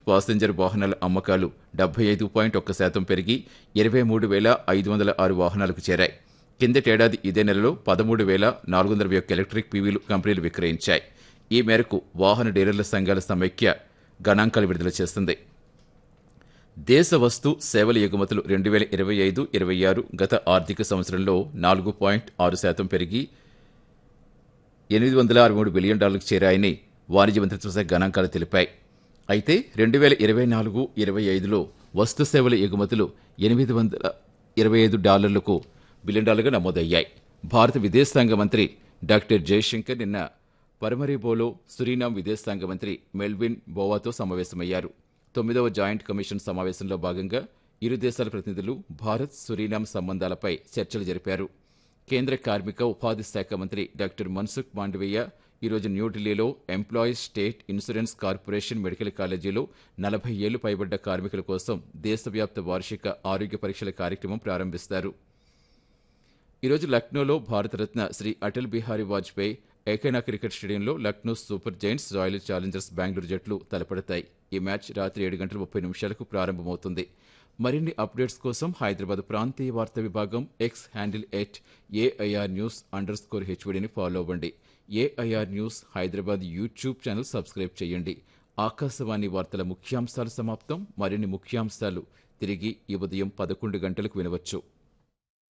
passenger వాహనాల అమ్మకాలు డెబ్బై ఐదు పాయింట్ ఒక్క శాతం పెరిగి ఇరవై మూడు వేల ఐదు వందల ఆరు వాహనాలకు చేరాయి కిందటేడాది ఇదే నెలలో పదమూడు వేల నాలుగు వందల ఒక్క ఎలక్ట్రిక్ పీవీలు కంపెనీలు విక్రయించాయి ఈ మేరకు వాహన డీలర్ల సంఘాల సమైక్య గణాంకాలు విడుదల చేస్తుంది దేశ వస్తు సేవల ఎగుమతులు రెండు వేల ఇరవై ఐదు ఇరవై ఆరు గత ఆర్థిక సంవత్సరంలో నాలుగు పాయింట్ ఆరు శాతం పెరిగి ఎనిమిది వందల అరవై మూడు బిలియన్ డాలర్లకు చేరాయని వాణిజ్య మంత్రిత్వ శాఖ గణాంకాలు తెలిపాయి అయితే రెండు వేల ఇరవై నాలుగు ఇరవై ఐదులో వస్తు సేవల ఎగుమతులు ఎనిమిది వందల ఇరవై ఐదు డాలర్లకు బిలియన్ డాలర్గా నమోదయ్యాయి భారత విదేశాంగ మంత్రి డాక్టర్ జయశంకర్ నిన్న పరమరీబోలో సురీనాం విదేశాంగ మంత్రి మెల్విన్ బోవాతో సమావేశమయ్యారు తొమ్మిదవ జాయింట్ కమిషన్ సమావేశంలో భాగంగా ఇరు దేశాల ప్రతినిధులు భారత్ సురీనాం సంబంధాలపై చర్చలు జరిపారు కేంద్ర కార్మిక ఉపాధి శాఖ మంత్రి డాక్టర్ మన్సుఖ్ మాండవీయ ఈరోజు న్యూఢిల్లీలో employees state insurance corporation medical కాలేజీలో నలభై ఏళ్లు పైబడ్డ కార్మికుల కోసం దేశవ్యాప్త వార్షిక ఆరోగ్య పరీక్షల కార్యక్రమం ప్రారంభిస్తారు ఈరోజు లక్నోలో భారతరత్న శ్రీ అటల్ బిహారీ వాజ్పేయి ఏకైనా క్రికెట్ స్టేడియంలో Lucknow super giants royal challengers Bengaluru జట్లు తలపడతాయి ఈ మ్యాచ్ రాత్రి ఏడు గంటల ముప్పై నిమిషాలకు ప్రారంభమవుతుంది మరిన్ని అప్డేట్స్ కోసం హైదరాబాద్ ప్రాంతీయ వార్తా విభాగం X handle at AIR news under score హెచ్వడిని ఫాలో అవ్వండి AIR news Hyderabad YouTube channel subscribe చేయండి ఆకాశవాణి వార్తల ముఖ్యాంశాలు సమాప్తం మరిన్ని ముఖ్యాంశాలు తిరిగి ఈ ఉదయం పదకొండు గంటలకు వినవచ్చు